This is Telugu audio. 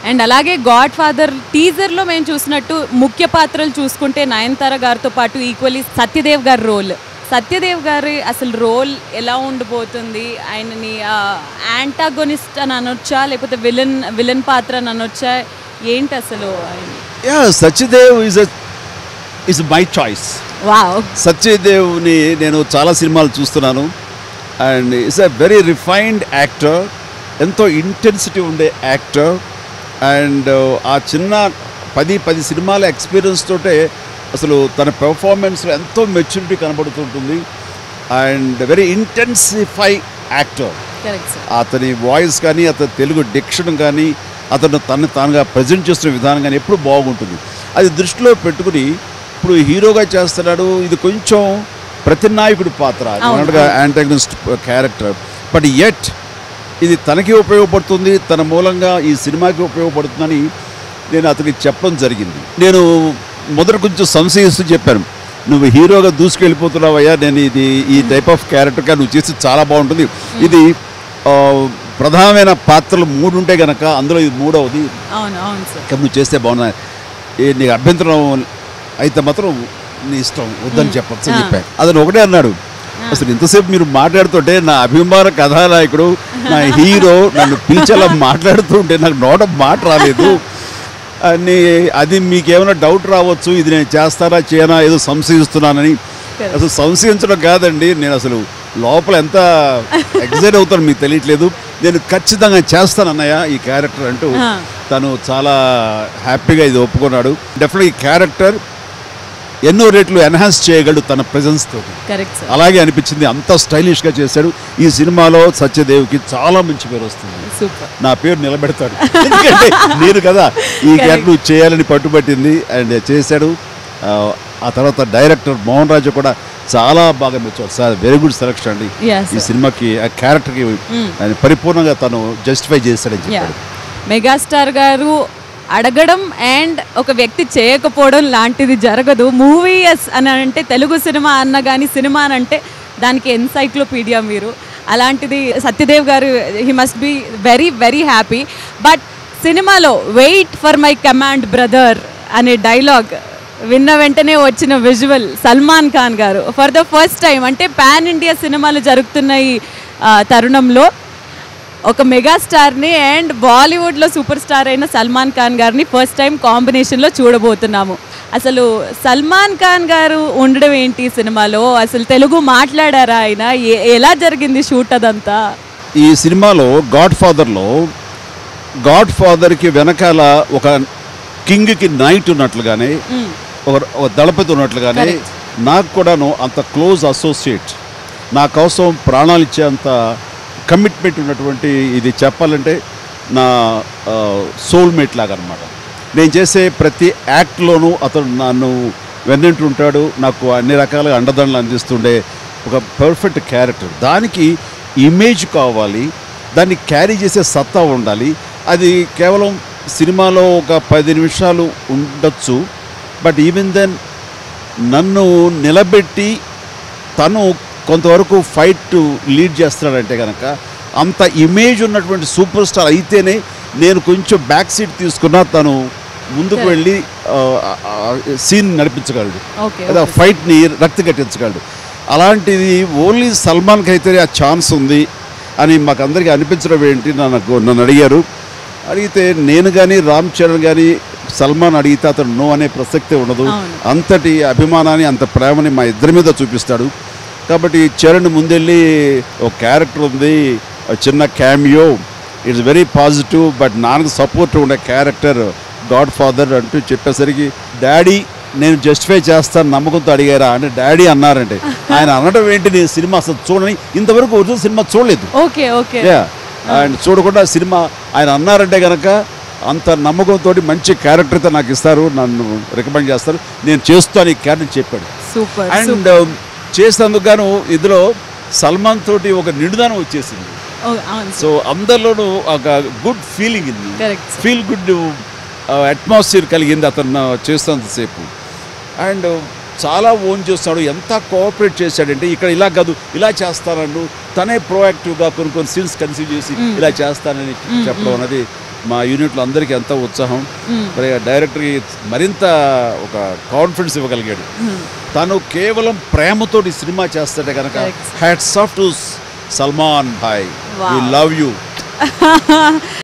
అండ్ అలాగే గాడ్ ఫాదర్ టీజర్లో మేము చూసినట్టు ముఖ్య పాత్రలు చూసుకుంటే నయనతార గారితో పాటు ఈక్వల్లీ సత్యదేవ్ గారి రోల్ సత్యదేవ్ గారి అసలు రోల్ ఎలా ఉండబోతుంది ఆయనని యాంటాగోనిస్ట్ అని అనొచ్చా లేకపోతే విలన్ విలన్ పాత్ర అని అనొచ్చా ఏంటి అసలు ఆయన yeah Satyadev is is my choice wow సత్యదేవ్ని నేను చాలా సినిమాలు చూస్తున్నాను and is a very refined actor ఎంతో ఇంటెన్సిటీ ఉండే యాక్టర్ అండ్ ఆ చిన్న పది పది సినిమాల ఎక్స్పీరియన్స్ తోటే అసలు తన పెర్ఫార్మెన్స్లో ఎంతో మెచ్యూరిటీ కనబడుతుంటుంది and very intensify actor correct sir అతని వాయిస్ కానీ అతని తెలుగు డిక్షన్ కానీ అతను తను తానుగా ప్రజెంట్ చేస్తున్న విధానం కానీ ఎప్పుడు బాగుంటుంది అది దృష్టిలో పెట్టుకుని ఇప్పుడు హీరోగా చేస్తున్నాడు ఇది కొంచెం ప్రతినాయకుడి పాత్ర అవును, అన్నట్టుగా అవును. యాంటాగనిస్ట్ క్యారెక్టర్ బట్ ఎట్ ఇది తనకి ఉపయోగపడుతుంది తన మూలంగా ఈ సినిమాకి ఉపయోగపడుతుందని నేను అతనికి చెప్పడం జరిగింది నేను మొదట కొంచెం సంశయిస్తూ చెప్పాను నువ్వు హీరోగా దూసుకెళ్ళిపోతున్నావయ్యా నేను ఇది ఈ టైప్ ఆఫ్ క్యారెక్టర్గా నువ్వు చేసి చాలా బాగుంటుంది ఇది ఆ, ప్రధానమైన పాత్రలు మూడు ఉంటే గనక అందులో ఇది మూడవది అవును అవును సార్ ఇంకా నువ్వు చేస్తే బాగున్నా ఏ నీకు అభ్యంతరం అయితే మాత్రం నీ ఇష్టం వద్దని చెప్పచ్చు ఆ. చెప్పాను అతను ఒకటే అన్నాడు అసలు ఇంతసేపు మీరు మాట్లాడుతుంటే నా అభిమాన కథానాయకుడు నా హీరో నన్ను పిలిచేలా మాట్లాడుతుంటే నాకు నోట మాట రాలేదు అని అది మీకేమైనా డౌట్ రావచ్చు ఇది నేను చేస్తారా చేయనా ఏదో సంశయిస్తున్నానని Correct. అసలు సంశయించడం కాదండి నేను అసలు లోపల ఎంత ఎగ్జైట్ అవుతాను మీకు తెలియట్లేదు నేను ఖచ్చితంగా చేస్తాను అన్నయ్య ఈ క్యారెక్టర్ అంటూ ఆ. తను చాలా హ్యాపీగా ఇది ఒప్పుకున్నాడు డెఫినెట్ ఈ క్యారెక్టర్ ఎన్నో రేట్లు ఎన్హాన్స్ చేయగలడు తన presence తోటి కరెక్ట్ సార్ అలాగే అనిపించింది అంత స్టైలిష్గా చేశాడు ఈ సినిమాలో సత్యదేవ్కి చాలా మంచి పేరు వస్తుంది సూపర్ నా పేరు నిలబెడతాడు ఎందుకంటే నేను కదా ఈ Correct. క్యారెక్టర్ చేయాలని పట్టుబట్టింది అండ్ చేశాడు ఆ, ఆ తర్వాత డైరెక్టర్ మోహన్ రాజు కూడా చాలా బాగా మెచ్చాడు సార్ వెరీ గుడ్ సెలెక్షన్ అండి Yes, ఈ sir. సినిమాకి ఆ క్యారెక్టర్కి ఆయన పరిపూర్ణంగా తను జస్టిఫై చేశాడని యా చెప్పాడు మెగాస్టార్ గారు అడగడం అండ్ ఒక వ్యక్తి చేయకపోవడం లాంటిది జరగదు మూవీస్ అని అంటే తెలుగు సినిమా అన్న కానీ సినిమా అని అంటే దానికి ఎన్సైక్లోపీడియా మీరు అలాంటిది సత్యదేవ్ గారు he must be very very happy but సినిమాలో wait for my command brother అనే డైలాగ్ విన్న వెంటనే వచ్చిన విజువల్ సల్మాన్ ఖాన్ గారు ఫర్ ద ఫస్ట్ టైం అంటే పాన్ ఇండియా సినిమాలు జరుగుతున్న ఈ ఆ, తరుణంలో ఒక మెగాస్టార్ని అండ్ బాలీవుడ్లో సూపర్ స్టార్ అయిన సల్మాన్ ఖాన్ గారిని ఫస్ట్ టైం కాంబినేషన్లో చూడబోతున్నాము అసలు సల్మాన్ ఖాన్ గారు ఉండడం ఏంటి ఈ సినిమాలో అసలు తెలుగు మాట్లాడారా ఆయన ఎ- ఎలా జరిగింది షూట్ అదంతా ఈ సినిమాలో గాడ్ ఫాదర్లో గాడ్ ఫాదర్కి వెనకాల ఒక కింగ్కి నైట్ ఉన్నట్లుగానే మ్మ్. ఒక ఒక దళపతి ఉన్నట్లుగానే Correct. నాకు కూడాను అంత క్లోజ్ అసోసియేట్ నా కోసం ప్రాణాలు ఇచ్చేంత కమిట్మెంట్ ఉన్నటువంటి ఇది చెప్పాలంటే నా సోల్మేట్ లాగా అనమాట నేను చేసే ప్రతి యాక్ట్లోనూ అతను నన్ను వెన్నంటుంటాడు నాకు అన్ని రకాలుగా అండదండలు అందిస్తుండే ఒక పర్ఫెక్ట్ క్యారెక్టర్ దానికి ఇమేజ్ కావాలి దాన్ని క్యారీ చేసే సత్తా ఉండాలి అది కేవలం సినిమాలో ఒక పది నిమిషాలు ఉండొచ్చు బట్ ఈవెన్ దెన్ నన్ను నిలబెట్టి తను కొంతవరకు ఫైట్ లీడ్ చేస్తున్నాడంటే కనుక అంత ఇమేజ్ ఉన్నటువంటి సూపర్ స్టార్ అయితేనే నేను కొంచెం బ్యాక్ సీట్ తీసుకున్నా తను ముందుకు Correct. వెళ్ళి సీన్ నడిపించగలడు ఓకే లేదా ఫైట్ని రక్తి కట్టించగలడు అలాంటిది ఓన్లీ సల్మాన్కి అయితే ఆ ఛాన్స్ ఉంది అని మాకు అందరికీ అనిపించడం ఏంటి నాకు నన్ను అడిగారు అడిగితే నేను కానీ రామ్ చరణ్ కానీ సల్మాన్ అడిగితే అతను నో అనే ప్రసక్తే ఉండదు అవును. అంతటి అభిమానాన్ని అంత ప్రేమని మా ఇద్దరి మీద చూపిస్తాడు కాబట్టి చరణ్ ముందెళ్ళి ఒక క్యారెక్టర్ ఉంది ఒక చిన్న cameo it's very positive but నాకు సపోర్ట్ ఉండే క్యారెక్టర్ గాడ్ ఫాదర్ అంటూ చెప్పేసరికి డాడీ నేను జస్టిఫై చేస్తాను నమ్మకంతో అడిగారా అంటే డాడీ అన్నారంటే ఆయన అనడం ఏంటి నేను సినిమా అసలు చూడని ఇంతవరకు ఒరిజినల్ సినిమా చూడలేదు ఓకే ఓకే యా అండ్ చూడకుండా సినిమా ఆయన అన్నారంటే కనుక అంత నమ్మకంతో మంచి క్యారెక్టర్తో నాకు ఇస్తారు నన్ను రికమెండ్ చేస్తారు నేను చేస్తాను ఈ క్యారెక్టర్ చెప్పాడు సూపర్ అండ్ చేసినందుకు గాను ఇందులో సల్మాన్ తోటి ఒక నిడుదనం వచ్చేసింది అవును సో అందరిలోనూ ఒక గుడ్ ఫీలింగ్ ఉంది కరెక్ట్ ఫీల్ గుడ్ అట్మాస్ఫియర్ కలిగింది అతను చేస్తున్నంతసేపు అండ్ చాలా ఓన్ చేస్తాడు ఎంత కోఆపరేట్ చేశాడంటే ఇక్కడ ఇలా కాదు ఇలా చేస్తానన్ను తనే ప్రోయాక్టివ్గా కొన్ని కొన్ని సీన్స్ కన్సీవ్ చేసి ఇలా చేస్తానని చెప్పడం అనేది మా యూనిట్లో అందరికీ ఎంతో ఉత్సాహం మరి ఆ డైరెక్టర్కి మరింత ఒక కాన్ఫిడెన్స్ ఇవ్వగలిగాడు తను కేవలం ప్రేమతోటి సినిమా చేస్తాడే కనుక Correct. Hats off to Salman bhai Wow. We love you